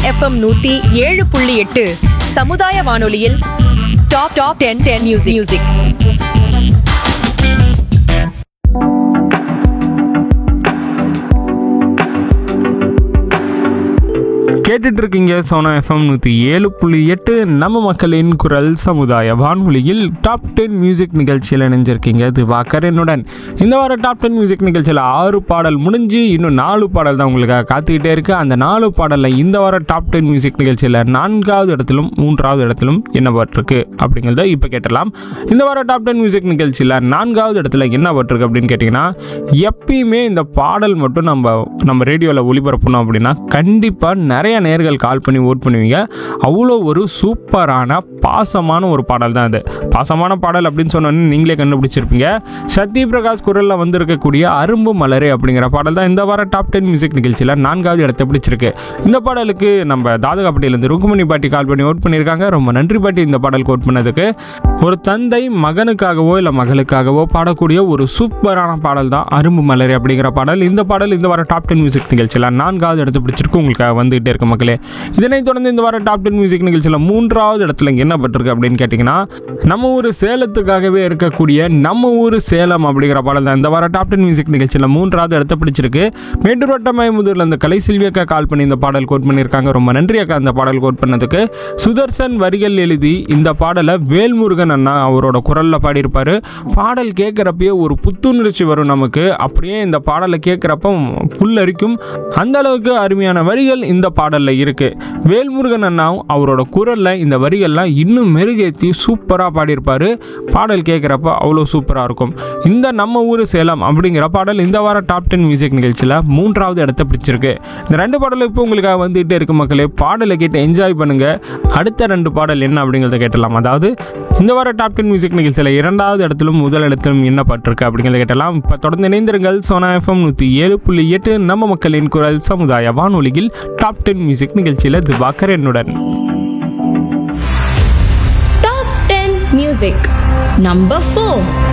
FM நூத்தி ஏழு புள்ளி எட்டு சமுதாய வானொலியில் top top ten ten music music கேட்டுட்டு இருக்கீங்க சோனா எஃப்எம் நூற்றி ஏழு புள்ளி எட்டு நம்ம மக்களின் குரல் சமுதாய வானொலியில் டாப் டென் மியூசிக் நிகழ்ச்சியில் இணைஞ்சிருக்கீங்க திவாகரனுடன் இந்த வாரம் டாப் டென் மியூசிக் நிகழ்ச்சியில் ஆறு பாடல் முடிஞ்சு இன்னும் நாலு பாடல் தான் உங்களுக்காக காத்துக்கிட்டே இருக்கு அந்த நாலு பாடலில் இந்த வாரம் டாப் டென் மியூசிக் நிகழ்ச்சியில் நான்காவது இடத்திலும் மூன்றாவது இடத்திலும் என்ன பட்டிருக்கு அப்படிங்கிறத இப்போ கேட்டலாம் இந்த வாரம் டாப் டென் மியூசிக் நிகழ்ச்சியில் நான்காவது இடத்துல என்ன பட்டிருக்கு அப்படின்னு கேட்டிங்கன்னா எப்பயுமே இந்த பாடல் மட்டும் நம்ம நம்ம ரேடியோவில் ஒளிபரப்பணும் அப்படின்னா கண்டிப்பாக நிறைய நேர்கள் கால் பண்ணி ஓட் பண்ணுவீங்க அவ்வளோ ஒரு சூப்பரான பாசமான ஒரு பாடல் தான் இது பாசமான பாடல் அப்படின்னு சொன்னோன்னே நீங்களே கண்டுபிடிச்சிருப்பீங்க சத்ய பிரகாஷ் குரலில் வந்திருக்கக்கூடிய அரும்பு மலரே அப்படிங்கிற பாடல் தான் இந்த வார டாப் டென் மியூசிக் நிகழ்ச்சியில் நான்காவது இடத்தை பிடிச்சிருக்கு இந்த பாடலுக்கு நம்ம தாதகாப்பட்டியிலேருந்து ருக்குமணி பாட்டி கால் பண்ணி ஓட் பண்ணியிருக்காங்க ரொம்ப நன்றி பாட்டி இந்த பாடலுக்கு ஓட் பண்ணதுக்கு ஒரு தந்தை மகனுக்காகவோ இல்லை மகளுக்காகவோ பாடக்கூடிய ஒரு சூப்பரான பாடல் தான் அரும்பு மலரே அப்படிங்கிற பாடல் இந்த பாடல் இந்த வார டாப் டென் மியூசிக் நிகழ்ச்சியில் நான்காவது இடத்தை பிடிச்சிருக்கு உங்களுக்காக வந்துகிட்டே இருக்க மக்களே இதனைத் தொடர்ந்து இந்த வார டாப் டென் மியூசிக் நிகழ்ச்சியில் மூன்றாவது இடத்துல இங்க என்ன பட்டிருக்கு அப்படின்னு கேட்டிங்கன்னா நம்ம ஊர் சேலத்துக்காகவே இருக்கக்கூடிய நம்ம ஊர் சேலம் அப்படிங்கிற பாடல் தான் இந்த வார டாப் டென் மியூசிக் நிகழ்ச்சியில் மூன்றாவது இடத்தை பிடிச்சிருக்கு மேட்டூர் வட்டமயமுதூரில் இந்த கலை செல்வி அக்கா கால் பண்ணி இந்த பாடல் கோட் பண்ணியிருக்காங்க ரொம்ப நன்றி அக்கா அந்த பாடல் கோட் பண்ணதுக்கு சுதர்சன் வரிகள் எழுதி இந்த பாடலை வேல்முருகன் அண்ணா அவரோட குரலில் பாடியிருப்பாரு பாடல் கேட்குறப்பயே ஒரு புத்துணர்ச்சி வரும் நமக்கு அப்படியே இந்த பாடலை கேட்குறப்ப புல்லரிக்கும் அந்த அளவுக்கு அருமையான வரிகள் இந்த பாடலில் இருக்கு வேல்முருகன் அண்ணாவும் அவரோட குரலில் இந்த வரிகள்லாம் இன்னும் மெருகேற்றி சூப்பராக பாடியிருப்பாரு பாடல் கேட்குறப்ப அவ்வளோ சூப்பராக இருக்கும் இந்த நம்ம ஊர் சேலம் அப்படிங்கிற பாடல் இந்த வார டாப் டென் மியூசிக் நிகழ்ச்சியில் மூன்றாவது இடத்த பிடிச்சிருக்கு இந்த ரெண்டு பாடலும் இப்போ உங்களுக்காக வந்துகிட்டே இருக்கு மக்களே பாடலை கேட்டு என்ஜாய் பண்ணுங்க அடுத்த ரெண்டு பாடல் என்ன அப்படிங்கிறத கேட்டலாம் அதாவது இந்த வார டாப் டென் மியூசிக் நிகழ்ச்சியில் இரண்டாவது இடத்திலும் முதல் இடத்திலும் என்ன பட்டிருக்கு அப்படிங்கிறத கேட்டலாம் இப்போ தொடர்ந்து இணைந்திருங்கள் சோனா எஃப்எம் நூற்றி ஏழு புள்ளி எட்டு நம்ம மக்களின் குரல் சமுதாய வானொலியில் டாப் டென் மியூசிக் நிகழ்ச்சியில் திவாகர் என்னுடன் Top 10 Music Number 4